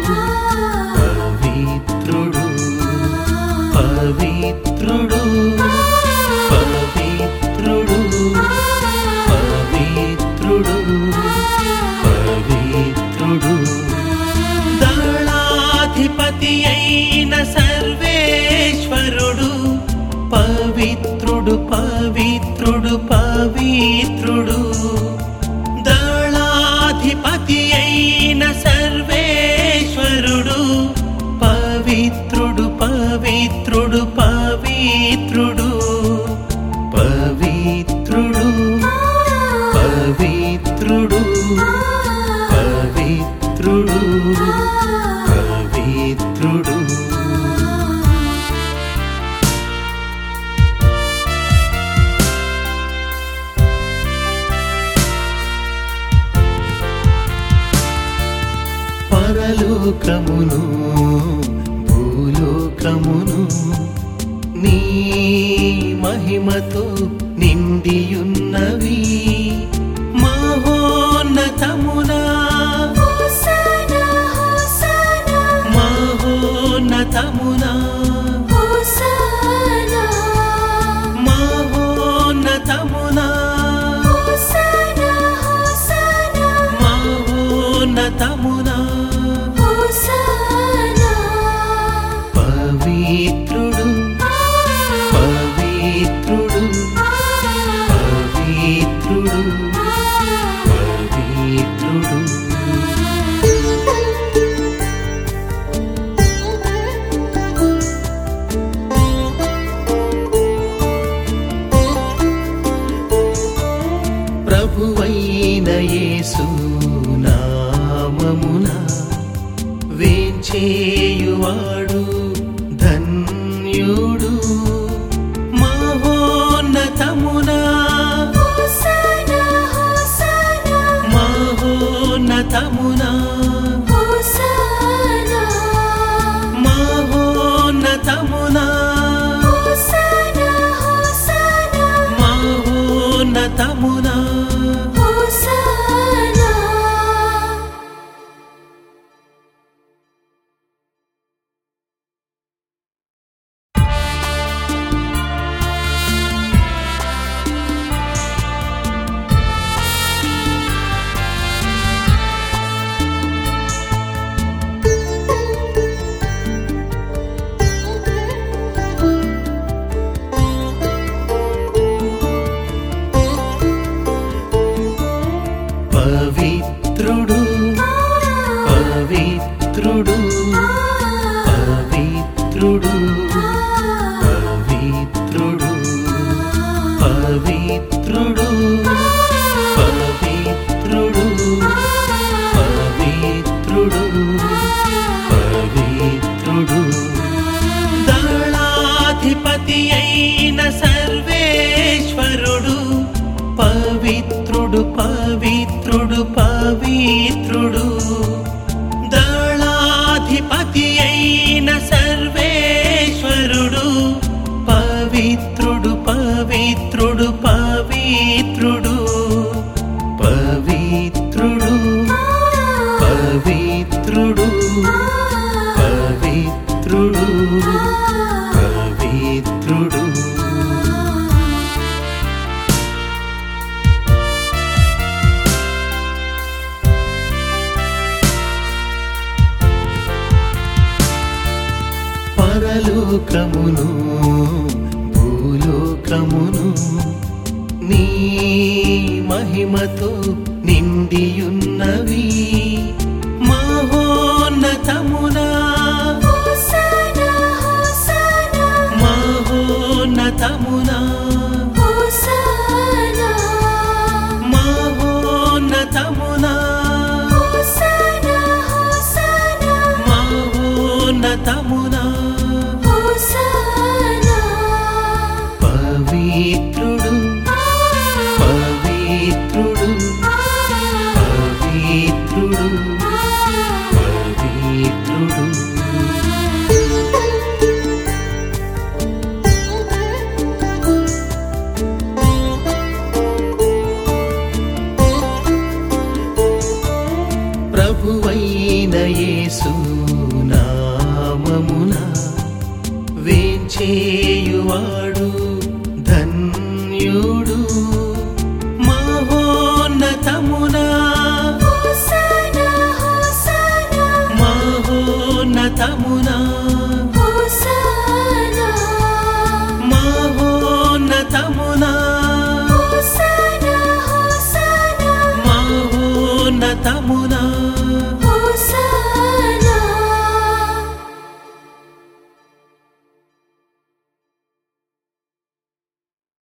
పవిత్రుడు పవిత్రుడు పవిత్రుడు పవిత్రుడు పవిత్రుడు దళాధిపతి అయిన సర్వేశ్వరుడు పవిత్రుడు పవిత్రుడు పవిత్రుడు దళాధిపతి అయిన సర్వేశ్వరుడు పవిత్రుడు పవిత్రుడు పవిత్రుడు పవిత్రుడు పవిత్రుడు పవిత్రుడు పవిత్రుడు పరలోకమును భూలోకమును నీ మహిమతో నిండియున్నవి మహోన్నతమునా హోసనా హోసనా మహోన్నతమునా హోసనా మహోన్నతమునా హోసనా హోసనా మహోన్నతమునా హోసనా పవిత్రుడు పవిత్రుడు పవిత్రుడు పవిత్రుడు ప్రభువైన యేసు నామమున వేంచేయువాడు ధన్యుడు మహోన్నతమునా హోసనా హోసనా మహోన్నతమునా హోసనా మహోన్నతమునా హోసనా హోసనా మహోన్నతమునా హోసనా పవిత్రుడు పవిత్రుడు పవిత్రుడు పవిత్రుడు పవిత్రుడు పవిత్రుడు పవిత్రుడు పవిత్రుడు దళాధిపతి అయిన సర్వేశ్వరుడు పవిత్రుడు పవిత్రుడు పవిత్రుడు దళాధిపతి అయిన సర్వేశ్వరుడు పవిత్రుడు పవిత్రుడు పవిత్రుడు పవిత్రుడు పవిత్రుడు పవిత్రుడు పవిత్రుడు పరలోకమును భూలోకమును నీ మహిమతో నిండియున్నవి మహోన్నతమునా హోసనా హోసనా మహోన్నతమునా హోసనా మహోన్నతమునా హోసనా హోసనా మహోన్నతమునా హోసనా పవిత్రుడు పవిత్రుడు పవిత్రుడు పవిత్రుడు ప్రభువైన యేసు చేయువాడు ధన్యుడు మహోన్నతమునా హోసనా హోసనా మహోన్నతమునా